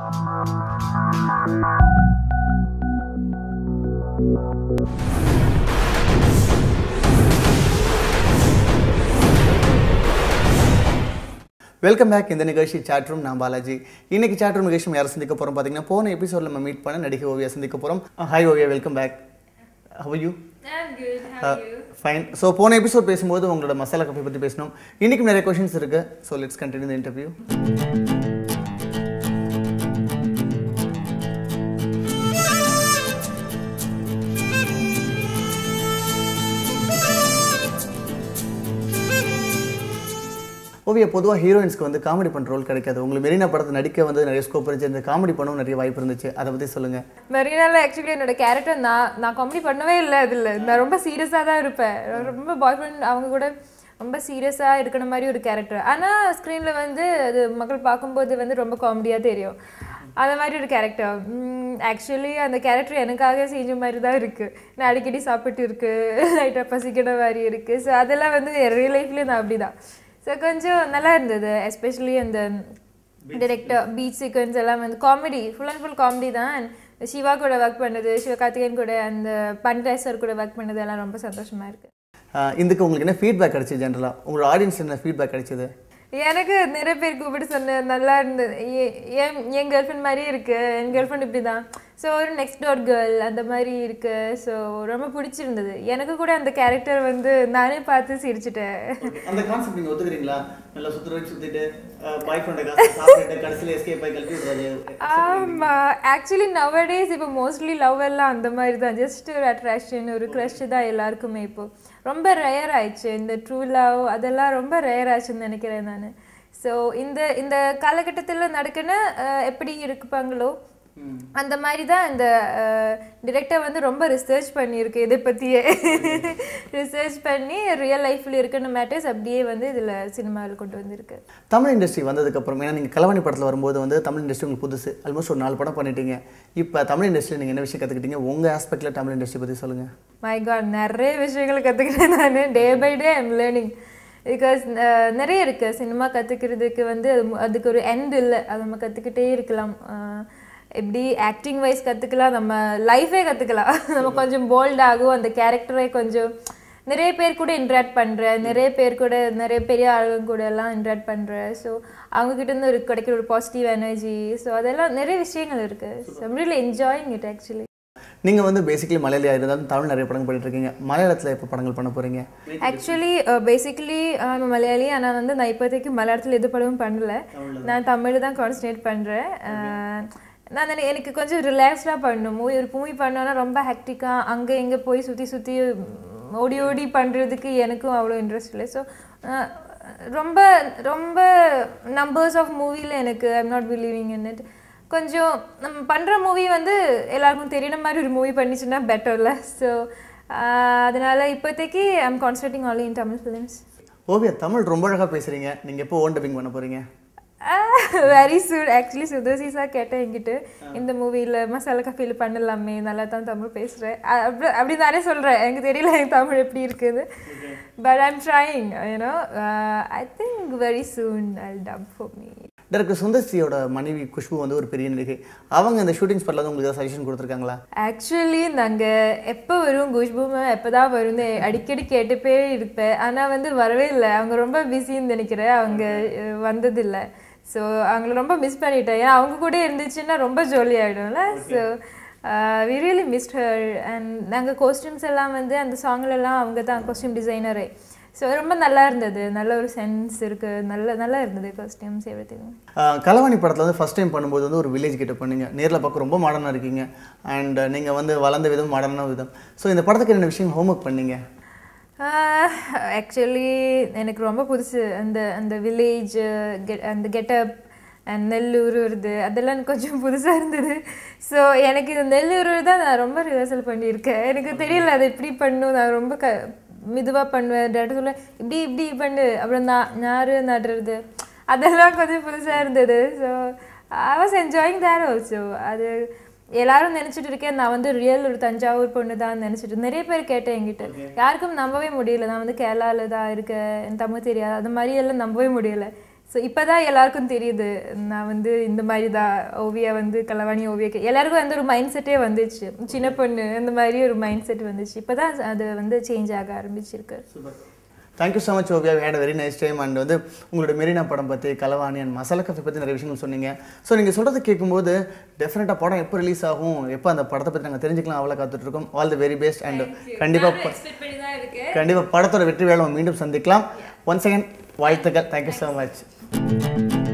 Welcome back இந்த நிகழ்ச்சி chat room நான் பாலாஜி இன்னைக்கு சாட் ரூம் நிகழ்ச்சி நம்ம யாரை சந்திக்க போகிறோம் பார்த்தீங்கன்னா போன எபிசோடில் நம்ம மீட் பண்ண நடிகை ஓவியா சந்திக்க போகிறோம் hi Oviya welcome back how you I'm good. How are you? Fine so போன எபிசோட் பேசும்போது உங்களோட மசாலா கஃபே பற்றி பேசணும் இன்றைக்கும் நிறைய கொஷின்ஸ் இருக்குது so let's continue the interview Oviya பொதுவாக ஹீரோயின்ஸ்க்கு வந்து காமெடி பண்ணுற ரோல் கிடைக்காது உங்களுக்கு மெரினா படத்தை நடிக்க வந்து நிறைய ஸ்கோப் இருந்துச்சு இந்த காமெடி பண்ணவும் நிறைய வாய்ப்பு இருந்துச்சு அதை பற்றி சொல்லுங்கள் மெரினால ஆக்சுவலி என்னோட கேரக்டர் நான் நான் காமெடி பண்ணவே இல்லை அதில் நான் ரொம்ப சீரியஸாக தான் இருப்பேன் ரொம்ப பாய் ஃப்ரெண்ட் அவங்க கூட ரொம்ப சீரியஸாக இருக்கிற மாதிரி ஒரு கேரக்டர் ஆனால் ஸ்க்ரீனில் வந்து அது மக்கள் பார்க்கும்போது வந்து ரொம்ப காமெடியாக தெரியும் அந்த மாதிரி ஒரு கேரக்டர் ஆக்சுவலி அந்த கேரக்டர் எனக்காக செஞ்ச மாதிரி தான் இருக்குது நான் அடிக்கடி சாப்பிட்டு இருக்கு லைட்டாக பசிக்கிற மாதிரி இருக்குது ஸோ அதெல்லாம் வந்து ரியல் லைஃப்லேயும் நான் அப்படி தான் ஸோ கொஞ்சம் நல்லா இருந்தது எஸ்பெஷலி அந்த டிரெக்டர் பீச் சீக்வன்ஸ் எல்லாம் வந்து comedy full and full comedy தான் And சிவா கூட ஒர்க் பண்ணது சிவகார்த்திகேயன் கூட அந்த பண்ரேஸ் சார் கூட ஒர்க் பண்ணது எல்லாம் ரொம்ப சந்தோஷமா இருக்கு இதுக்கு உங்களுக்கு என்ன ஃபீட்பேக் கிடைச்சது ஜென்ரலாக உங்களோட ஆடியன்ஸ் என்ன ஃபீட்பேக் கிடைச்சது எனக்கு நிறைய பேர் கூப்பிட்டு சொன்ன நல்லா இருந்தது எ- என் என் கேர்ள் ஃப்ரெண்ட் மாதிரியே இருக்கு என் கேர்ள் ஃப்ரெண்ட் இப்படி தான் ஸோ ஒரு நெக்ஸ்ட் டோர் கேர்ள் அந்த மாதிரி இருக்கு ஸோ ரொம்ப பிடிச்சிருந்தது எனக்கு கூட அந்த கேரக்டர் வந்து நானே பார்த்து சிரிச்சிட்டேன் அந்த கான்செப்ட் நீங்கள் ஒத்துக்கிறீங்களா நல்லா சுற்றுற வச்சு சுற்றிட்டு பாய் ஃப்ரெண்டை காசு சாப்பிட்டு கடைசியில் எஸ்கேப் ஆகி கழட்டி விடுறாரு ஆமா ஆக்சுவலி நவடேஸ் இப்போ மோஸ்ட்லி லவ் எல்லாம் அந்த மாதிரி தான் ஜஸ்ட் ஒரு அட்ராக்ஷன் ஒரு க்ரஷ் தான் எல்லாருக்குமே இப்போ ரொம்ப ரேர் ஆயிடுச்சு இந்த ட்ரூ லவ் அதெல்லாம் ரொம்ப ரேர் ஆச்சுன்னு நினைக்கிறேன் நான் ஸோ இந்த இந்த காலகட்டத்தில் நடக்குன்னு அஹ், எப்படி இருப்பாங்களோ அந்த மாதிரி தான் இந்த டிரெக்டர் வந்து ரொம்ப ரிசர்ச் பண்ணியிருக்கு இதை பற்றியே ரிசர்ச் பண்ணி ரியல் லைஃப்பில் இருக்கிற மேட்டர்ஸ் அப்படியே வந்து இதில் சினிமாவில் கொண்டு வந்திருக்கு தமிழ் இண்டஸ்ட்ரி வந்ததுக்கப்புறம் ஏன்னா நீங்கள் கலவாணி படத்தில் வரும்போது வந்து தமிழ் இண்டஸ்ட்ரி உங்களுக்கு புதுசு ஆல்மோஸ்ட் ஒரு நாலு படம் பண்ணிட்டீங்க இப்போ தமிழ் இண்டஸ்ட்ரியில் நீங்கள் என்ன விஷயம் கற்றுக்கிட்டீங்க உங்கள் ஆஸ்பெக்டில் தமிழ் இண்டஸ்ட்ரி பற்றி சொல்லுங்கள் மை காட் நிறைய விஷயங்கள் கற்றுக்கிட்டேன் நான் day by day I'm learning because நிறைய இருக்குது சினிமா கற்றுக்கிறதுக்கு வந்து அது மு- அதுக்கு ஒரு எண்ட் இல்லை அது நம்ம கற்றுக்கிட்டே இருக்கலாம் அஹ், எப்படி ஆக்டிங் வைஸ் கற்றுக்கலாம் நம்ம லைஃபே கற்றுக்கலாம் நம்ம கொஞ்சம் போல்ட் ஆகும் அந்த கேரக்டரை கொஞ்சம் நிறைய பேர் கூட இன்ட்ராக்ட் பண்ணுறேன் நிறைய பேர் கூட நிறைய பெரிய ஆளுங்க கூட எல்லாம் இன்ட்ராக்ட் பண்ணுறேன் ஸோ அவங்கக்கிட்ட இருந்து ஒரு கிடைக்கிற ஒரு பாசிட்டிவ் எனர்ஜி ஸோ அதெல்லாம் நிறைய விஷயங்கள் இருக்குது so I'm really enjoying it actually நீங்கள் வந்து பேசிக்கலி மலையாளியாக இருந்தாலும் தமிழ் நிறைய படங்கள் பண்ணிட்டு இருக்கீங்க மலையாளத்தில் எப்போ படங்கள் பண்ண போகிறீங்க ஆக்சுவலி பேசிக்கலி மலையாளி ஆனால் வந்து நான் இப்போதைக்கு மலையாளத்தில் எது படமும் பண்ணல நான் தமிழ் தான் கான்சன்ட்ரேட் பண்ணுறேன் நான் நினை- எனக்கு கொஞ்சம் ரிலாக்ஸ்டாக பண்ணணும் மூவி ஒரு மூவி பண்ணோன்னா ரொம்ப ஹெக்டிக்காக அங்கே இங்கே போய் சுற்றி சுற்றி ஓடி ஓடி பண்ணுறதுக்கு எனக்கும் அவ்வளோ இன்ட்ரெஸ்ட் இல்லை ஸோ ரொம்ப ரொம்ப நம்பர்ஸ் ஆஃப் மூவியில் எனக்கு I'm not believing in it கொஞ்சம் நம்ம பண்ணுற மூவி வந்து எல்லாருக்கும் தெரியற மாதிரி ஒரு மூவி பண்ணிச்சுன்னா பெட்டர்ல ஸோ அதனால இப்போதைக்கு I'm concentrating only in Tamil films Oviya Tamil ரொம்ப அழகாக பேசுகிறீங்க நீங்கள் எப்போ ஓன் டப்பிங் பண்ண போகிறீங்க வெரி சூட் ஆக்சுவலி சுதர்சிஸா கேட்டேன் என்கிட்ட இந்த மூவியில் மசாலா கஃபேல பண்ணலாமே நல்லா தான் தமிழ் பேசுகிறேன் அப்படி அப்படி தானே சொல்கிறேன் எனக்கு தெரியல எனக்கு தமிழ் எப்படி இருக்குது but I'm trying you know I think very soon I dub for me director சுந்தர்சியோட மனைவி குஷ்பு வந்து ஒரு பெரிய நடிகை அவங்க இந்த ஷூட்டிங் ஸ்பாட்டில் வந்து உங்களுக்கு சஜஷன் கொடுத்துருக்காங்களா ஆக்சுவலி நாங்கள் எப்போ வரும் குஷ்பூமை எப்போ தான் வரும்னு அடிக்கடி கேட்டுப்பே இருப்பேன் ஆனால் வந்து வரவே இல்லை அவங்க ரொம்ப பிஸின்னு நினைக்கிறேன் அவங்க அஹ், வந்ததில்லை ஸோ அவங்கள ரொம்ப மிஸ் பண்ணிட்டேன் ஏன்னா அவங்க கூட இருந்துச்சுன்னா ரொம்ப ஜாலி ஆகிடும்ல so we really missed her and நாங்கள் காஸ்டியூம்ஸ் எல்லாம் வந்து அந்த சாங்லெல்லாம் அவங்க தான் காஸ்டியூம் டிசைனரே ஸோ ரொம்ப நல்லா இருந்தது நல்ல ஒரு சென்ஸ் இருக்குது நல்ல நல்லா இருந்தது costumes everything ah Kalavani படத்தில் வந்து ஃபஸ்ட் டைம் பண்ணும்போது வந்து ஒரு வில்லேஜ் கிட்ட பண்ணீங்க நேரில் பார்க்க ரொம்ப மாடர்னாக இருக்கீங்க அண்ட் நீங்கள் வந்து வளர்ந்த விதம் மாடர்னான விதம் ஸோ இந்த படத்துக்கு என்ன விஷயம் ஹோம்ஒர்க் பண்ணீங்க ஆக்சுவலி எனக்கு ரொம்ப புதுசு அந்த அந்த வில்லேஜ் அந்த கெட்டப் அண்ட் நெல்லூர் வருது அதெல்லாம் எனக்கு கொஞ்சம் புதுசாக இருந்தது ஸோ எனக்கு இந்த நெல்லூர் தான் நான் ரொம்ப ரிஹர்சல் பண்ணியிருக்கேன் எனக்கு தெரியல அதை எப்படி பண்ணும் நான் ரொம்ப க மெதுவாக பண்ணுவேன் டேரக்டர் சொல்ல இப்படி இப்படி பண்ணு அப்புறம் நான் ஞாறு நடுறது அதெல்லாம் கொஞ்சம் புதுசாக இருந்தது so I was enjoying there also அது எல்லாரும் நினைச்சிட்டு இருக்கேன் நான் வந்து ரியல் ஒரு தஞ்சாவூர் பொண்ணு தான் நினைச்சிட்டு நிறைய பேர் கேட்டேன் என்கிட்ட யாருக்கும் நம்பவே முடியல நான் வந்து கேரளால தான் இருக்கேன் எனக்கு தமிழ் தெரியாது அது மாதிரி எல்லாம் நம்பவே முடியல ஸோ இப்போ தான் எல்லாருக்கும் தெரியுது நான் வந்து இந்த மாதிரி தான் ஓவியா வந்து கலவாணி ஓவியா எல்லாருக்கும் வந்து ஒரு மைண்ட் செட்டே வந்துச்சு சின்ன பொண்ணு அந்த மாதிரி ஒரு மைண்ட் செட் வந்துச்சு இப்போ தான் அது வந்து சேஞ்ச் ஆக ஆரம்பிச்சிருக்கு thank you so much Oviya had very nice time and வந்து உங்களோட மெரினா படம் பற்றி கலவாணி அண்ட் மசாலா கஃபே பற்றி நிறைய விஷயங்கள் சொன்னீங்க ஸோ நீங்கள் சொல்கிறத கேட்கும்போது டெஃபினட்டாக படம் எப்போ ரிலீஸ் ஆகும் எப்போ அந்த படத்தை பற்றி நாங்கள் தெரிஞ்சுக்கலாம் அவ்வளோ காத்துட்ருக்கோம் all the very best and கண்டிப்பாக கண்டிப்பாக படத்தோட வெற்றி வேலை மீண்டும் சந்திக்கலாம் ஒன்ஸ் அகேன் வாழ்த்துக்கள் தேங்க்யூ ஸோ மச்